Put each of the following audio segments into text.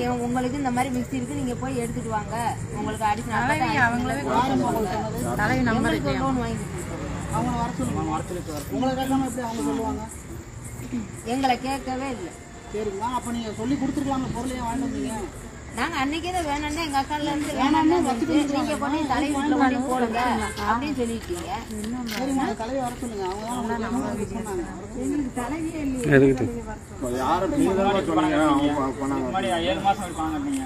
எ- உங்களுக்கு இந்த மாதிரி மிக்ஸி இருக்கு நீங்க போய் எடுத்துட்டு வாங்க உங்களுக்கு அடிஷனல் அவங்களவே தலைவி நம்பர் எங்களுக்கு லோன் வாங்கி கொடுத்துருக்கோம். அவங்க வர சொல்லுங்க உங்களை கேட்காம எப்படி அவங்க சொல்லுவாங்க எங்களை கேட்கவே இல்லை சரிங்களா அப்ப நீங்க சொல்லி கொடுத்துருக்கலாம்ல பொருளையே வாங்கிட்டு வந்தீங்க நாங்க அன்னைக்கே தான் வேணும்னே எங்க அக்கால இருந்து வேணும்னு வந்து நீங்க கொண்டு போய் தலை வீட்டுல கொண்டு போய் போடுங்க அப்படின்னு சொல்லிட்டீங்க சரிங்க அந்த தலைவி வர சொல்லுங்க அவங்க தான் உங்களுக்கு number சொன்னாங்க எதுக்கிட்டு யாரும் நீங்க தான் சொன்னீங்க அவங்க பண்ணாங்க முன்னாடி ஏழு மாசம் இருப்பாங்க நீங்க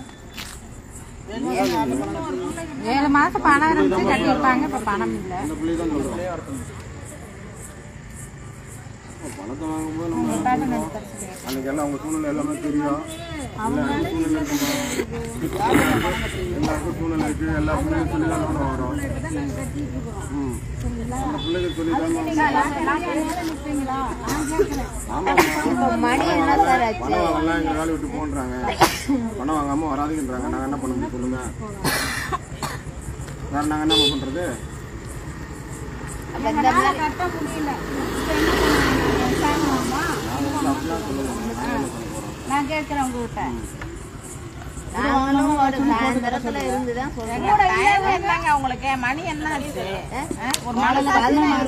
ஏழு மாசம் பணம் இருந்துச்சு கட்டியிருப்பாங்க இப்ப பணம் இல்ல அந்த பிள்ளை தான் சொல்றோம் பணத்தை வாங்கும்போது நம்ம அன்னைக்கு எல்லாம் அவங்க சூழ்நிலை எல்லாமே தெரியும் எல்லாருக்கும் சூழ்நிலை இருக்குமா? எல்லாருக்கும் சூழ்நிலை இருக்கு எல்லா பிள்ளைக்கும் சொல்லி தான் loan வரும் ம். அந்த பிள்ளைக்கு சொல்லி தான் ஆமா இப்போ மணி என்ன சார் ஆச்சு பணம் வாங்கலாம் எங்க வேலையை விட்டு போன்றாங்க பணம் வாங்காம வராதுங்கன்றாங்க நாங்க என்ன பண்ண முடியும் சொல்லுங்க வேற நாங்க என்ன பண்றது அப்ப இந்த மாதிரி நான் கேட்கிறேன் உங்ககிட்ட நாங்களும் ஒரு சாயந்தரத்துல இருந்து தான் சொல்றோம் என்னங்க உங்களுக்கு மணி என்ன ஆச்சு ஒரு காலையில பதினொன்று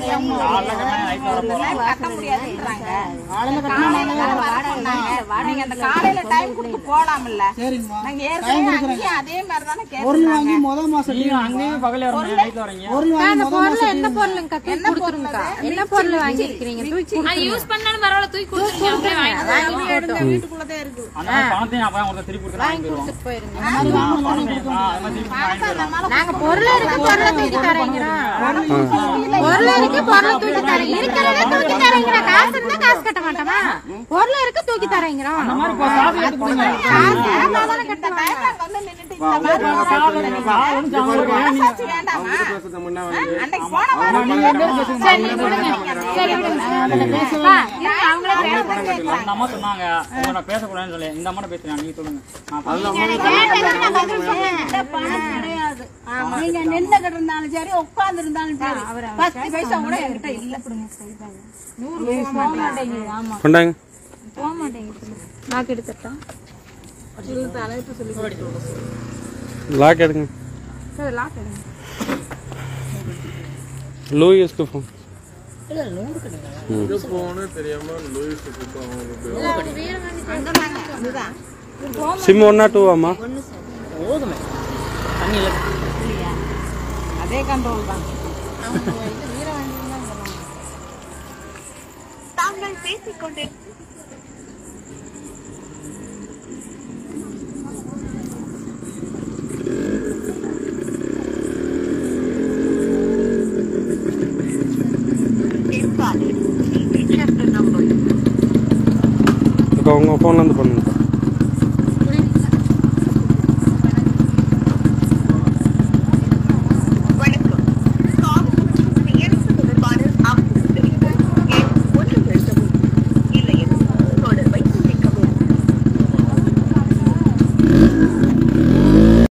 கட்ட முடியாதுன்றாங்க காலையில வர சொன்னாங்க நீங்க அந்த காலையில டைம் கொடுத்து போலாம்ல சரிங்கம்மா நாங்க ஏற்கனவே அங்கேயும் அதே மாதிரி தானே பொருள் வாங்கி முத மாசம் நீங்க அங்கேயும் பகலே வரணும் நைட்ல வரீங்க பொருள் வாங்கி முத மாசம் என்ன பொருளுங்க என்ன பொருளுங்க என்ன பொருள் வாங்கிருக்கீங்க தூக்கி யூஸ் பண்ணாலும் பரவாயில்ல தூக்கி கொடுத்துருங்க அவங்களே வாங்கி எடுங்க வீட்டுக்குள்ளதே இருக்கு அந்த மாதிரி பணத்தையும் அப்பதான் ஒருத்தர் திருப்பி கொடுத்து வாங்கி போயிருவோம் போயிருங்க ஆ, பணத்தை- ஆ, அது மாதிரி திருப்பி வாங்கி போயிருவோம் நாங்க பொருள் இருக்கு பொருளை தூக்கி தரீங்கிறோம் பொருள் இருக்கு பொருளை தூக்கி தரீங்க இருக்கிறத தூக்கி தரீங்க காசு இருந்தா காசு கட்ட மாட்டோமா பொருள் இருக்கு தூக்கி தரீங்கிறோம் இந்த மாதிரி இப்போ காசு எடுத்து கொடுங்க காசு அதான் கட்டுவாங்க வந்து நின்னுட்டு இந்த மாதிரி காசு வந்து அவங்களுக்கு ஏன் நீங்க காசு வேண்டாமா அவங்க பேசுறது முன்ன வந்து அன்னைக்கு போன அவங்க வாரம் பணம் கேட்கறாங்க. அவங்களே பேசுறாங்க அந்த அம்மா சொன்னாங்க உங்களை பேசக்கூடாதுன்னு சொல்லி இந்த அம்மா பேசுறேன் நீங்க சொல்லுங்க நான் அதுதான் பணம் கிடையாது நீங்க நின்னுகிட்டு இருந்தாலும் சரி உட்கார்ந்து இருந்தாலும் சரி பத்து பைசா கூட என்கிட்ட இல்ல கொண்டாங்க லாக் எடுங்க லூயிஸ்க்கு ஃபோன் சிம் ஒன்னா டூ ஆமா அதே கண்ட்ரோல் தான் இப்போ உங்கள் ஃபோன்லேருந்து பண்ணுங்க